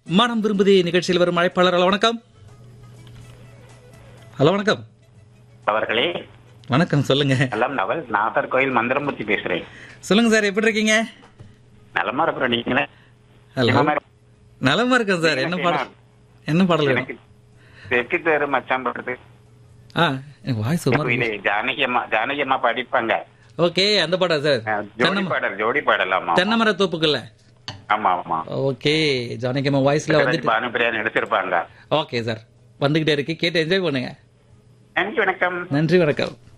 மனம் விரும்புதி நிகழ்ச்சியில் வரும் அழைப்பாளர் ஹலோ வணக்கம் ஹலோ வணக்கம் அவர்களே வணக்கம் சொல்லுங்க நலம் நவல் நாகர்கோயில் மந்திரமூர்த்தி பேசுறேன் சொல்லுங்க சார் எப்படி இருக்கீங்க நலமா இருக்கிறோம் நீங்களே ஹலோ என்னமா இருக்கு? நலமா இருக்கேன் சார் என்ன பாடல் என்ன பாடல் வேணும் எனக்கு தெற்கு தெரு மச்சான் படுறது ஆ எனக்கு வாய்ஸ் ஒரு மாதிரி ஜானகி அம்மா ஜானகி அம்மா படிப்பாங்க ஓகே அந்த பாடல் சார் அஹ், ஜோடி தென்னை பாடல் ஜோடி பாடல் ஆமா தென்னை மர தோப்புக்குள்ள ஆமா ஆமா ஓகே ஜானகிமா வாய்ஸ்ல வந்துட்டு பானுபிரியா நடிச்சிருப்பாங்க ஓகே சார் வந்துகிட்டே இருக்கு கேட்டு என்ஜாய் பண்ணுங்க நன்றி வணக்கம் நன்றி வணக்கம்